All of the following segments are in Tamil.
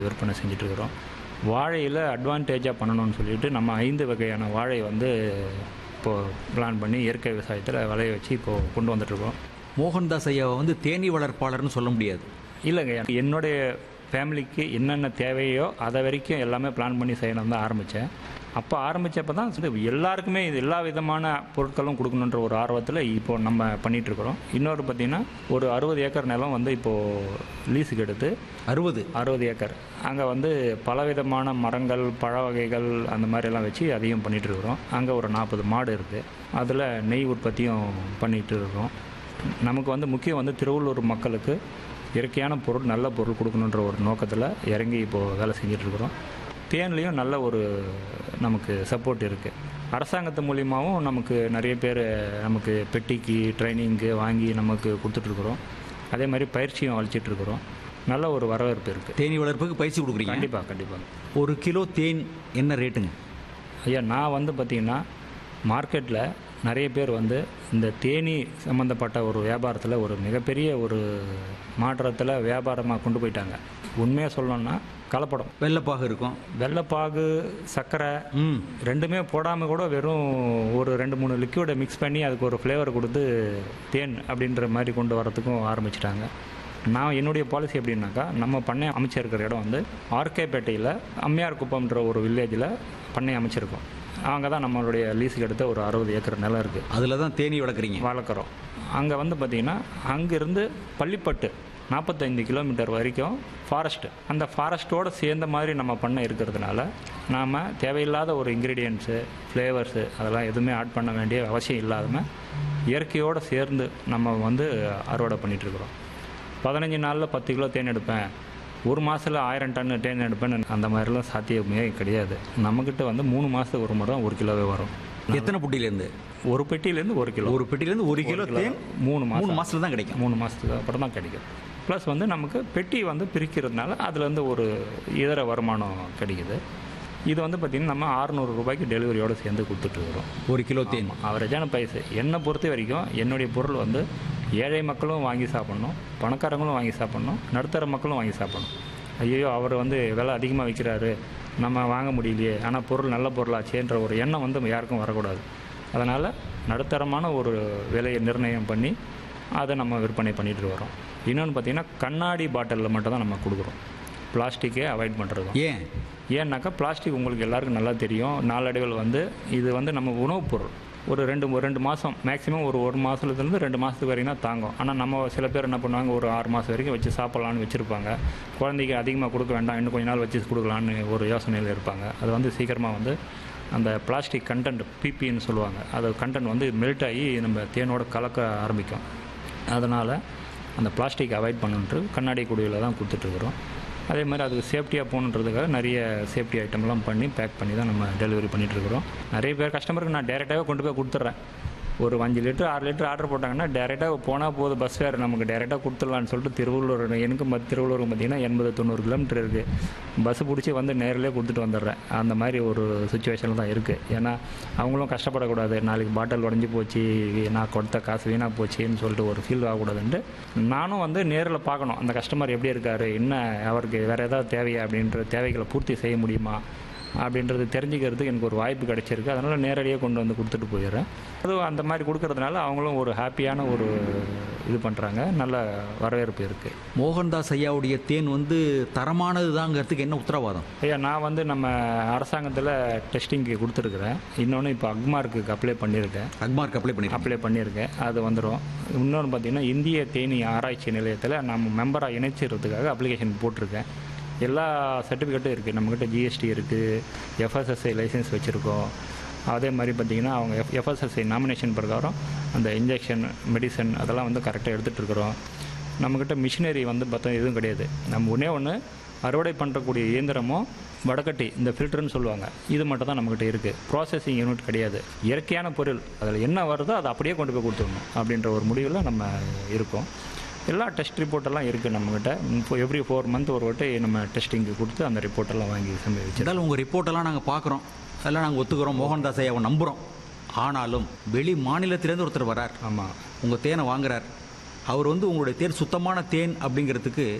விற்பனை செஞ்சுட்டு இருக்கிறோம் வாழையில் அட்வான்டேஜாக பண்ணணும்னு சொல்லிட்டு நம்ம ஐந்து வகையான வாழை வந்து இப்போது பிளான் பண்ணி இயற்கை விவசாயத்தில் விளைய வச்சு இப்போது கொண்டு வந்துட்டுருக்கோம் மோகன்தாஸ் ஐயாவை வந்து தேனீ வளர்ப்பாளர்னு சொல்ல முடியாது இல்லைங்க என்னுடைய ஃபேமிலிக்கு என்னென்ன தேவையோ அதை வரைக்கும் எல்லாமே பிளான் பண்ணி செய்யணும் தான் ஆரம்பித்தேன் அப்போ ஆரம்பித்தப்போ தான் இது எல்லாருக்குமே இது எல்லா விதமான பொருட்களும் கொடுக்கணுன்ற ஒரு ஆர்வத்தில் இப்போ நம்ம பண்ணிட்டு இருக்கிறோம் இன்னொரு பார்த்திங்கன்னா ஒரு அறுபது ஏக்கர் நிலம் வந்து இப்போது லீஸுக்கு எடுத்து அறுபது அறுபது ஏக்கர் அங்கே வந்து பலவிதமான மரங்கள் பழ வகைகள் அந்த மாதிரிலாம் வச்சு அதையும் பண்ணிட்டு இருக்கிறோம் அங்கே ஒரு நாற்பது மாடு இருக்குது அதில் நெய் உற்பத்தியும் பண்ணிட்டு இருக்கோம் நமக்கு வந்து முக்கியம் வந்து திருவள்ளூர் மக்களுக்கு இயற்கையான பொருள் நல்ல பொருள் கொடுக்கணுன்ற ஒரு நோக்கத்தில் இறங்கி இப்போது வேலை செஞ்சுட்டு இருக்கிறோம் தேன்லேயும் நல்ல ஒரு நமக்கு சப்போர்ட் இருக்குது அரசாங்கத்து மூலியமாகவும் நமக்கு நிறைய பேர் நமக்கு பெட்டிக்கு ட்ரைனிங்கு வாங்கி நமக்கு கொடுத்துட்ருக்குறோம் அதே மாதிரி பயிற்சியும் அளிச்சிட்டு இருக்கிறோம் நல்ல ஒரு வரவேற்பு இருக்குது தேனீ வளர்ப்புக்கு பயிற்சி கொடுக்குறீங்க கண்டிப்பாக கண்டிப்பாக ஒரு கிலோ தேன் என்ன ரேட்டுங்க ஐயா நான் வந்து பார்த்திங்கன்னா மார்க்கெட்டில் நிறைய பேர் வந்து இந்த தேனீ சம்மந்தப்பட்ட ஒரு வியாபாரத்தில் ஒரு மிகப்பெரிய ஒரு மாற்றத்தில் வியாபாரமாக கொண்டு போயிட்டாங்க உண்மையாக சொல்லணும்னா கலப்படம் வெள்ளைப்பாகு இருக்கும் வெள்ளைப்பாகு சர்க்கரை ம் ரெண்டுமே போடாமல் கூட வெறும் ஒரு ரெண்டு மூணு லிக்விடை மிக்ஸ் பண்ணி அதுக்கு ஒரு ஃப்ளேவர் கொடுத்து தேன் அப்படின்ற மாதிரி கொண்டு வரத்துக்கும் ஆரம்பிச்சிட்டாங்க நான் என்னுடைய பாலிசி எப்படின்னாக்கா நம்ம பண்ணை அமைச்சிருக்கிற இடம் வந்து ஆர்கேபேட்டையில் அம்மையார் குப்பம்ன்ற ஒரு வில்லேஜில் பண்ணை அமைச்சிருக்கோம் அங்கே தான் நம்மளுடைய லீஸுக்கு எடுத்த ஒரு அறுபது ஏக்கர் நிலம் இருக்குது அதில் தான் தேனீ வளர்க்குறீங்க வளர்க்குறோம் அங்கே வந்து பார்த்திங்கன்னா அங்கேருந்து பள்ளிப்பட்டு நாற்பத்தைந்து கிலோமீட்டர் வரைக்கும் ஃபாரஸ்ட்டு அந்த ஃபாரஸ்ட்டோடு சேர்ந்த மாதிரி நம்ம பண்ண இருக்கிறதுனால நாம் தேவையில்லாத ஒரு இன்க்ரீடியன்ஸு ஃப்ளேவர்ஸு அதெல்லாம் எதுவுமே ஆட் பண்ண வேண்டிய அவசியம் இல்லாமல் இயற்கையோடு சேர்ந்து நம்ம வந்து அறுவடை பண்ணிகிட்ருக்குறோம் பதினஞ்சு நாளில் பத்து கிலோ தேன் எடுப்பேன் ஒரு மாதத்தில் ஆயிரம் டன் தேன் எடுப்பேன்னு அந்த மாதிரிலாம் சாத்தியமே கிடையாது நம்மக்கிட்ட வந்து மூணு மாதத்துக்கு ஒரு முறை ஒரு கிலோவே வரும் எத்தனை புட்டிலேருந்து ஒரு பெட்டியிலேருந்து ஒரு கிலோ ஒரு பெட்டிலேருந்து ஒரு கிலோ தேன் மூணு மாதம் மூணு மாசத்துல தான் கிடைக்கும் மூணு மாதத்துக்கு அப்புறம் தான் கிடைக்கும் ப்ளஸ் வந்து நமக்கு பெட்டி வந்து பிரிக்கிறதுனால அதுலேருந்து ஒரு இதர வருமானம் கிடைக்குது இது வந்து பார்த்திங்கன்னா நம்ம 600 ரூபாய்க்கு டெலிவரியோடு சேர்ந்து கொடுத்துட்ருக்குறோம் ஒரு கிலோ தேன் அவரேஜான ப்ரைஸு என்னை பொறுத்த வரைக்கும் என்னுடைய பொருள் வந்து ஏழை மக்களும் வாங்கி சாப்பிட்ணும் பணக்காரங்களும் வாங்கி சாப்பிட்ணும் நடுத்தர மக்களும் வாங்கி சாப்பிட்ணும் ஐயோ அவர் வந்து விலை அதிகமாக விற்கிறாரு நம்ம வாங்க முடியலையே ஆனால் பொருள் நல்ல பொருளாச்சேன்ற ஒரு எண்ணம் வந்து யாருக்கும் வரக்கூடாது அதனால் நடுத்தரமான ஒரு விலையை நிர்ணயம் பண்ணி அதை நம்ம விற்பனை பண்ணிட்டு வரோம் இன்னொன்று பார்த்திங்கன்னா கண்ணாடி பாட்டிலில் மட்டும் தான் நம்ம கொடுக்குறோம் பிளாஸ்டிக்கே அவாய்ட் பண்ணுறது ஏன் ஏன்னாக்கா பிளாஸ்டிக் உங்களுக்கு எல்லாருக்கும் நல்லா தெரியும் நாளடைவில் வந்து இது வந்து நம்ம உணவுப் பொருள் ஒரு ரெண்டு ஒரு ரெண்டு மாதம் மேக்ஸிமம் ஒரு ஒரு மாதத்துலேருந்து ரெண்டு மாதத்துக்கு வரைக்கும் தான் தாங்கும் ஆனால் நம்ம சில பேர் என்ன பண்ணுவாங்க ஒரு ஆறு மாதம் வரைக்கும் வச்சு சாப்பிட்லான்னு வச்சுருப்பாங்க குழந்தைக்கு அதிகமாக கொடுக்க வேண்டாம் இன்னும் கொஞ்ச நாள் வச்சு கொடுக்கலான்னு ஒரு யோசனையில் இருப்பாங்க அது வந்து சீக்கிரமாக வந்து அந்த பிளாஸ்டிக் கண்டென்ட் பிபின்னு சொல்லுவாங்க அது கண்டென்ட் வந்து மெல்ட் ஆகி நம்ம தேனோட கலக்க ஆரம்பிக்கும் அதனால் அந்த பிளாஸ்டிக் அவாய்ட் பண்ணுன்ட்டு கண்ணாடி குடியில் தான் கொடுத்துட்ருக்குறோம் அதே மாதிரி அதுக்கு சேஃப்டியாக போகணுன்றதுக்காக நிறைய சேஃப்டி ஐட்டம்லாம் பண்ணி பேக் பண்ணி தான் நம்ம டெலிவரி பண்ணிகிட்ருக்குறோம் நிறைய பேர் கஸ்டமருக்கு நான் டேரெக்டாகவே கொண்டு போய் கொடுத்துட்றேன் ஒரு அஞ்சு லிட்டர் ஆறு லிட்டர் ஆர்டர் போட்டாங்கன்னா டேரெக்டாக போனால் போதும் பஸ் ஃபேர் நமக்கு டேரெக்டாக கொடுத்துடலான்னு சொல்லிட்டு திருவள்ளூர் எனக்கு மத் திருவள்ளூர் பார்த்தீங்கன்னா எண்பது தொண்ணூறு கிலோமீட்டர் இருக்குது பஸ் பிடிச்சி வந்து நேரிலே கொடுத்துட்டு வந்துடுறேன் அந்த மாதிரி ஒரு சுச்சுவேஷனில் தான் இருக்குது ஏன்னா அவங்களும் கஷ்டப்படக்கூடாது நாளைக்கு பாட்டில் உடஞ்சி போச்சு நான் கொடுத்த காசு வீணாக போச்சுன்னு சொல்லிட்டு ஒரு ஃபீல் ஆகக்கூடாதுன்ட்டு நானும் வந்து நேரில் பார்க்கணும் அந்த கஸ்டமர் எப்படி இருக்கார் என்ன அவருக்கு வேறு ஏதாவது தேவையா அப்படின்ற தேவைகளை பூர்த்தி செய்ய முடியுமா அப்படின்றது தெரிஞ்சுக்கிறதுக்கு எனக்கு ஒரு வாய்ப்பு கிடைச்சிருக்கு அதனால் நேரடியாக கொண்டு வந்து கொடுத்துட்டு போயிடுறேன் அதுவும் அந்த மாதிரி கொடுக்கறதுனால அவங்களும் ஒரு ஹாப்பியான ஒரு இது பண்ணுறாங்க நல்ல வரவேற்பு இருக்குது மோகன்தாஸ் ஐயாவுடைய தேன் வந்து தரமானது தாங்கிறதுக்கு என்ன உத்தரவாதம் ஐயா நான் வந்து நம்ம அரசாங்கத்தில் டெஸ்டிங்க்கு கொடுத்துருக்குறேன் இன்னொன்று இப்போ அக்மார்க்கு அப்ளை பண்ணியிருக்கேன் அக்மார்க் அப்ளை பண்ணிருக்கேன் அப்ளை பண்ணியிருக்கேன் அது வந்துடும் இன்னொன்று பார்த்தீங்கன்னா இந்திய தேனி ஆராய்ச்சி நிலையத்தில் நம்ம மெம்பராக இணைச்சிறதுக்காக அப்ளிகேஷன் போட்டிருக்கேன் எல்லா சர்டிஃபிகேட்டும் இருக்குது நம்மக்கிட்ட ஜிஎஸ்டி இருக்குது எஃப்எஸ்எஸ்ஐ லைசன்ஸ் வச்சுருக்கோம் அதே மாதிரி பார்த்திங்கன்னா அவங்க எஃப் எஃப்எஸ்எஸ்ஐ நாமினேஷன் பிரகாரம் அந்த இன்ஜெக்ஷன் மெடிசன் அதெல்லாம் வந்து கரெக்டாக எடுத்துகிட்டு இருக்கிறோம் நம்மக்கிட்ட மிஷினரி வந்து பார்த்தா எதுவும் கிடையாது நம்ம ஒன்றே ஒன்று அறுவடை பண்ணுறக்கூடிய இயந்திரமும் வடக்கட்டி இந்த ஃபில்டர்னு சொல்லுவாங்க இது மட்டும் தான் நம்மக்கிட்ட இருக்குது ப்ராசஸிங் யூனிட் கிடையாது இயற்கையான பொருள் அதில் என்ன வருதோ அதை அப்படியே கொண்டு போய் கொடுத்துடணும் அப்படின்ற ஒரு முடிவில் நம்ம இருக்கோம் எல்லா டெஸ்ட் ரிப்போர்ட்டெல்லாம் இருக்குது நம்மக்கிட்ட இப்போ எவ்ரி ஃபோர் மந்த் ஒரு வாட்டி நம்ம டெஸ்டிங்க்கு கொடுத்து அந்த ரிப்போர்ட்டெல்லாம் வாங்கி சம்பி வச்சு இருந்தாலும் உங்கள் ரிப்போர்ட்டெல்லாம் நாங்கள் பார்க்குறோம் அதெல்லாம் நாங்கள் ஒத்துக்கிறோம் மோகன்தாஸ் ஐயாவை நம்புகிறோம் ஆனாலும் வெளி மாநிலத்திலேருந்து ஒருத்தர் வரார் ஆமாம் உங்கள் தேனை வாங்குறார் அவர் வந்து உங்களுடைய தேன் சுத்தமான தேன் அப்படிங்கிறதுக்கு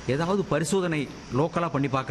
ஏதாவது பரிசோதனை லோக்கலாக பண்ணி பார்க்க